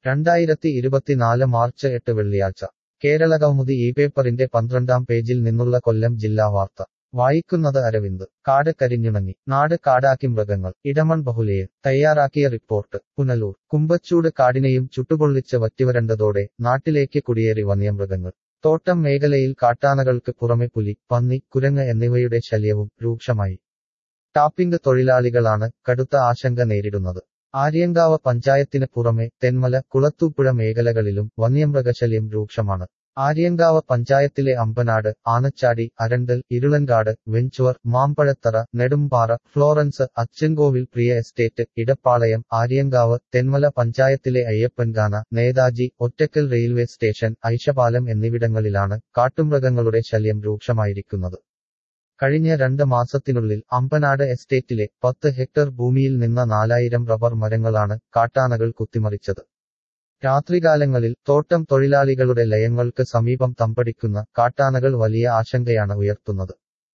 രണ്ടായിരത്തി ഇരുപത്തിനാല് മാർച്ച് എട്ട് വെള്ളിയാഴ്ച കേരളകൗമുദി ഈ പേപ്പറിന്റെ പന്ത്രണ്ടാം പേജിൽ നിന്നുള്ള കൊല്ലം ജില്ലാ വാർത്ത വായിക്കുന്നത് അരവിന്ദ് കാട് കരിഞ്ഞുണങ്ങി നാട് കാടാക്കി മൃഗങ്ങൾ ഇടമൺ ബഹുലയിൽ തയ്യാറാക്കിയ റിപ്പോർട്ട് പുനലൂർ കുമ്പച്ചൂട് കാടിനെയും ചുട്ടുപൊള്ളിച്ച് വറ്റിവരണ്ടതോടെ നാട്ടിലേക്ക് കുടിയേറി വന്യമൃഗങ്ങൾ തോട്ടം മേഖലയിൽ കാട്ടാനകൾക്ക് പുറമെ പുലി പന്നി കുരങ്ങ് എന്നിവയുടെ ശല്യവും രൂക്ഷമായി ടാപ്പിംഗ് തൊഴിലാളികളാണ് കടുത്ത ആശങ്ക നേരിടുന്നത് ആര്യങ്കാവ് പഞ്ചായത്തിന് പുറമെ തെന്മല കുളത്തൂപ്പുഴ മേഖലകളിലും വന്യമൃഗശല്യം രൂക്ഷമാണ് ആര്യങ്കാവ് പഞ്ചായത്തിലെ അമ്പനാട് ആനച്ചാടി അരണ്ടൽ ഇരുളൻകാട് വെഞ്ചുവർ മാമ്പഴത്തറ നെടുമ്പാറ ഫ്ലോറൻസ് അച്ചൻകോവിൽ പ്രിയ എസ്റ്റേറ്റ് ഇടപ്പാളയം ആര്യങ്കാവ് തെന്മല പഞ്ചായത്തിലെ അയ്യപ്പൻകാന നേതാജി ഒറ്റക്കൽ റെയിൽവേ സ്റ്റേഷൻ ഐഷപാലം എന്നിവിടങ്ങളിലാണ് കാട്ടുമൃഗങ്ങളുടെ ശല്യം രൂക്ഷമായിരിക്കുന്നത് കഴിഞ്ഞ രണ്ട് മാസത്തിനുള്ളിൽ അമ്പനാട് എസ്റ്റേറ്റിലെ പത്ത് ഹെക്ടർ ഭൂമിയിൽ നിന്ന നാലായിരം റബ്ബർ മരങ്ങളാണ് കാട്ടാനകൾ കുത്തിമറിച്ചത് രാത്രികാലങ്ങളിൽ തോട്ടം തൊഴിലാളികളുടെ ലയങ്ങൾക്ക് സമീപം തമ്പടിക്കുന്ന കാട്ടാനകൾ വലിയ ആശങ്കയാണ് ഉയർത്തുന്നത്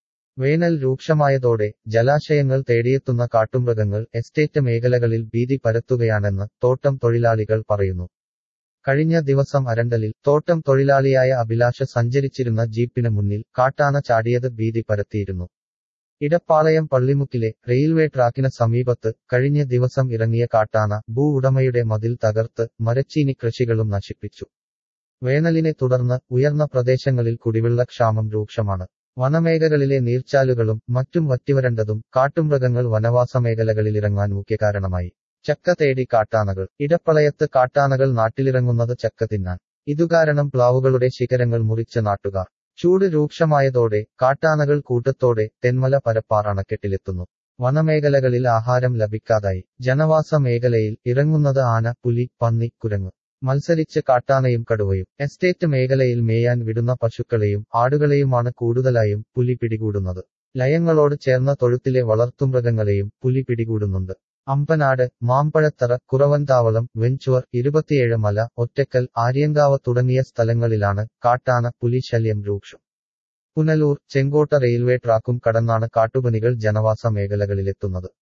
വേനൽ രൂക്ഷമായതോടെ ജലാശയങ്ങൾ തേടിയെത്തുന്ന കാട്ടുമൃഗങ്ങൾ എസ്റ്റേറ്റ് മേഖലകളിൽ ഭീതി പരത്തുകയാണെന്ന് തോട്ടം തൊഴിലാളികൾ പറയുന്നു കഴിഞ്ഞ ദിവസം അരണ്ടലിൽ തോട്ടം തൊഴിലാളിയായ അഭിലാഷ സഞ്ചരിച്ചിരുന്ന ജീപ്പിന് മുന്നിൽ കാട്ടാന ചാടിയത് ഭീതി പരത്തിയിരുന്നു ഇടപ്പാളയം പള്ളിമുക്കിലെ റെയിൽവേ ട്രാക്കിന് സമീപത്ത് കഴിഞ്ഞ ദിവസം ഇറങ്ങിയ കാട്ടാന ഭൂ ഉടമയുടെ മതിൽ തകർത്ത് മരച്ചീനി കൃഷികളും നശിപ്പിച്ചു വേനലിനെ തുടർന്ന് ഉയർന്ന പ്രദേശങ്ങളിൽ കുടിവെള്ളക്ഷാമം രൂക്ഷമാണ് വനമേഖലകളിലെ നീർച്ചാലുകളും മറ്റും വറ്റിവരണ്ടതും കാട്ടുമൃഗങ്ങൾ വനവാസ മേഖലകളിലിറങ്ങാൻ മുഖ്യ കാരണമായി ചക്ക തേടി കാട്ടാനകൾ ഇടപ്പളയത്ത് കാട്ടാനകൾ നാട്ടിലിറങ്ങുന്നത് ചക്ക തിന്നാൻ ഇതുകാരണം പ്ലാവുകളുടെ ശിഖരങ്ങൾ മുറിച്ച നാട്ടുകാർ ചൂട് രൂക്ഷമായതോടെ കാട്ടാനകൾ കൂട്ടത്തോടെ തെന്മല പരപ്പാർ അണക്കെട്ടിലെത്തുന്നു വനമേഖലകളിൽ ആഹാരം ലഭിക്കാതായി ജനവാസ മേഖലയിൽ ഇറങ്ങുന്നത് ആന പുലി പന്നി കുരങ്ങ് മത്സരിച്ച് കാട്ടാനയും കടുവയും എസ്റ്റേറ്റ് മേഖലയിൽ മേയാൻ വിടുന്ന പശുക്കളെയും ആടുകളെയുമാണ് കൂടുതലായും പുലി പിടികൂടുന്നത് ലയങ്ങളോട് ചേർന്ന തൊഴുത്തിലെ വളർത്തുമൃഗങ്ങളെയും പുലി പിടികൂടുന്നുണ്ട് അമ്പനാട് മാമ്പഴത്തറ കുറവൻതാവളം വെഞ്ചുവർ ഇരുപത്തിയേഴ് മല ഒറ്റക്കൽ ആര്യങ്കാവ് തുടങ്ങിയ സ്ഥലങ്ങളിലാണ് കാട്ടാന പുലി ശല്യം രൂക്ഷം പുനലൂർ ചെങ്കോട്ട റെയിൽവേ ട്രാക്കും കടന്നാണ് കാട്ടുപനികൾ ജനവാസ മേഖലകളിലെത്തുന്നത്